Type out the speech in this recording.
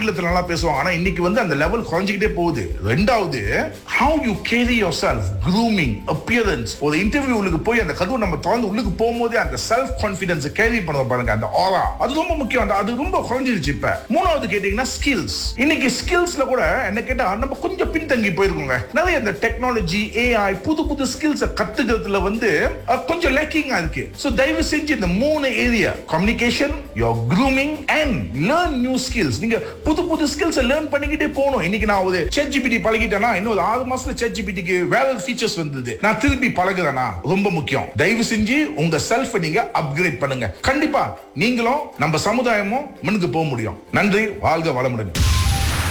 ஆங்கிலத்துல நல்லா பேசுவாங்க ஆனா இன்னைக்கு வந்து அந்த லெவல் குறைஞ்சிக்கிட்டே போகுது ரெண்டாவது how you carry yourself grooming appearance ஒரு இன்டர்வியூலுக்கு போய் அந்த கதவு நம்ம திறந்து உள்ளுக்கு போகும்போதே அந்த செல்ஃப் கான்பிடன்ஸ் கேரி பண்ண பாருங்க அந்த ஆரா அது ரொம்ப முக்கியம் அந்த அது ரொம்ப குறைஞ்சிருச்சு இப்ப மூணாவது கேட்டீங்கன்னா ஸ்கில்ஸ் இன்னைக்கு ஸ்கில்ஸ்ல கூட என்ன கேட்டா நம்ம கொஞ்சம் பின்தங்கி போயிருக்கோங்க நிறைய இந்த டெக்னாலஜி ஏஐ புது புது ஸ்கில்ஸ் கத்துக்கிறதுல வந்து அஹ், கொஞ்சம் லேக்கிங்கா இருக்கு சோ தயவு செஞ்சு இந்த மூணு area communication your grooming and learn new skills நீங்க புது புது ஸ்கில்ஸ் லேர்ன் பண்ணிக்கிட்டே போகணும் இன்னைக்கு நான் ஒரு சேட் ஜிபிடி பழகிட்டேன்னா இன்னும் ஒரு ஆறு மாசத்துல சேட் ஜிபிடிக்கு வேற ஃபீச்சர்ஸ் வந்தது நான் திருப்பி பழகுறேனா ரொம்ப முக்கியம் தயவு செஞ்சு உங்க செல்ஃப் நீங்க அப்கிரேட் பண்ணுங்க கண்டிப்பா நீங்களும் நம்ம சமுதாயமும் முன்னுக்கு போக முடியும் நன்றி வாழ்க வளமுடன்